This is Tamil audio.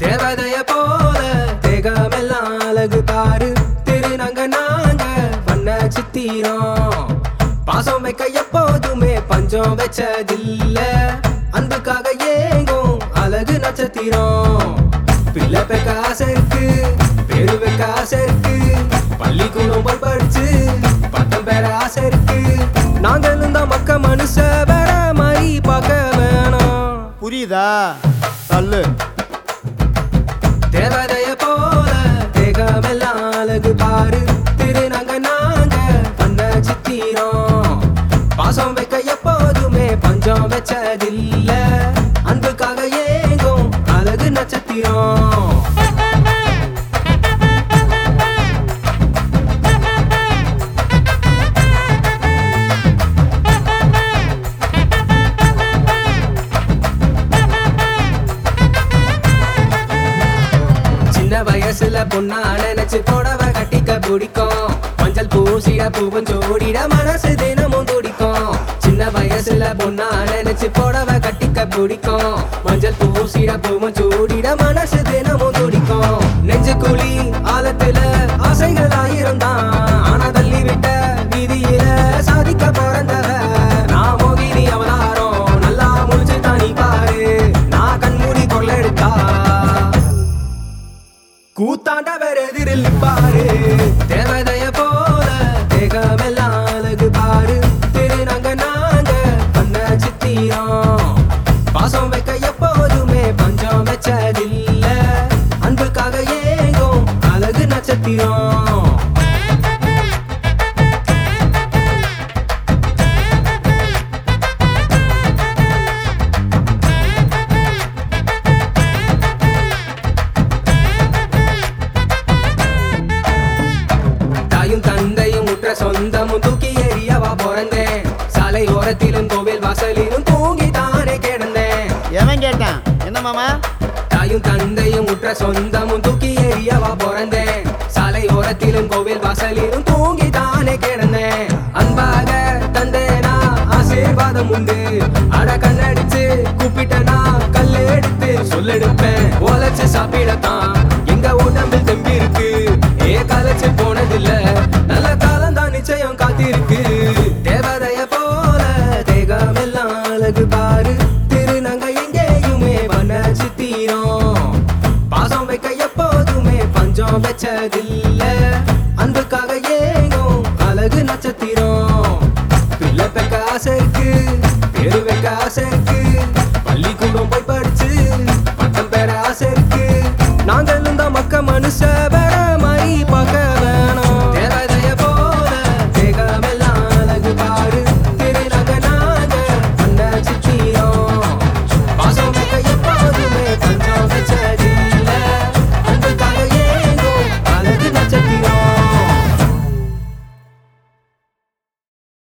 தேவதைய போல தேகமெல்லாம் அழகு பாரு திருநங்க நாங்க பண்ண சித்திரம் பாசம் வைக்க எப்போதுமே பஞ்சம் வச்சதில்ல அன்புக்காக ஏங்கும் அழகு நட்சத்திரம் பிள்ளை பெக்க ஆசை இருக்கு பேரு வைக்க ஆசை இருக்கு பள்ளிக்கூடம் போய் படிச்சு பட்டம் பெற ஆசை இருக்கு நாங்களும் தான் மக்க மனுஷ வேற மாதிரி பார்க்க வேணாம் புரியுதா தள்ளு தேவதைய போல தேகமெல்லாம் அழகு பாரு திருநங்க நாங்க பண்ண சித்திரம் பாசம் வைக்க எப்போதுமே பஞ்சம் வச்சதில்ல அன்புக்காக ஏங்கும் அழகு நட்சத்திரம் சின்ன வயசுல பொண்ணா நினைச்சு புடவை கட்டிக்க பிடிக்கும் மஞ்சள் பூசிட பூவும் ஜோடிட மனசு தினமும் துடிக்கும் சின்ன வயசுல பொண்ணா நினைச்சு புடவை கட்டிக்க பிடிக்கும் மஞ்சள் பூசிட பூவும் ஜோடிட மனசு தினமும் துடிக்கும் நெஞ்சு குழி ஆழத்துல ஆசைகள் ஆயிரம் தான் ஆனா தள்ளி விட்ட வீதியில சாதிக்க பிறந்தவ நான் மோகினி அவதாரம் நல்லா முடிச்சு தானி பாரு நான் கண்மூடி கொள்ளெடுத்தா கூத்தாண்ட வேற எதிரில் நிப்பாரு தேவதைய போல தேகமெல்லாம் அழகு பாரு திருநங்க நாங்க பண்ண சித்திரம் பாசம் வைக்க எப்போதுமே பஞ்சம் வச்சதில்ல அன்புக்காக ஏங்கும் அழகு நட்சத்திரம் தாயும் தந்தையும் உற்ற சொந்தமும் தூக்கி எறியவா பிறந்தேன் சாலை ஓரத்திலும் கோவில் வாசலிலும் தூங்கி தானே கிடந்தேன் எவன் கேட்டான் என்ன மாமா தாயும் தந்தையும் உற்ற சொந்தமும் தூக்கி எறியவா பிறந்தேன் சாலை ஓரத்திலும் கோவில் வாசலிலும் தூங்கி தானே கிடந்தேன் அன்பாக தந்தேனா ஆசீர்வாதம் உண்டு அட கண்ணடிச்சு கூப்பிட்டனா கல்லு எடுத்து சொல்லெடுப்பேன் ஓலைச்சு சாப்பிடத்தான் எங்க உடம்பில் தெம்பி இருக்கு ஏ கலைச்சு போனதில்ல நல்ல காலம் தான் நிச்சயம் காத்திருக்கு தேவதைய போல தேகமெல்லாம் அழகு பாரு திருநங்க எங்கேயுமே வன சித்திரம் பாசம் வைக்க எப்போதுமே பஞ்சம் வச்சதில்ல அன்புக்காக ஏங்கும் அழகு நட்சத்திரம் பிள்ளை பெக்க ஆசை இருக்கு பேரு வைக்க ஆசை இருக்கு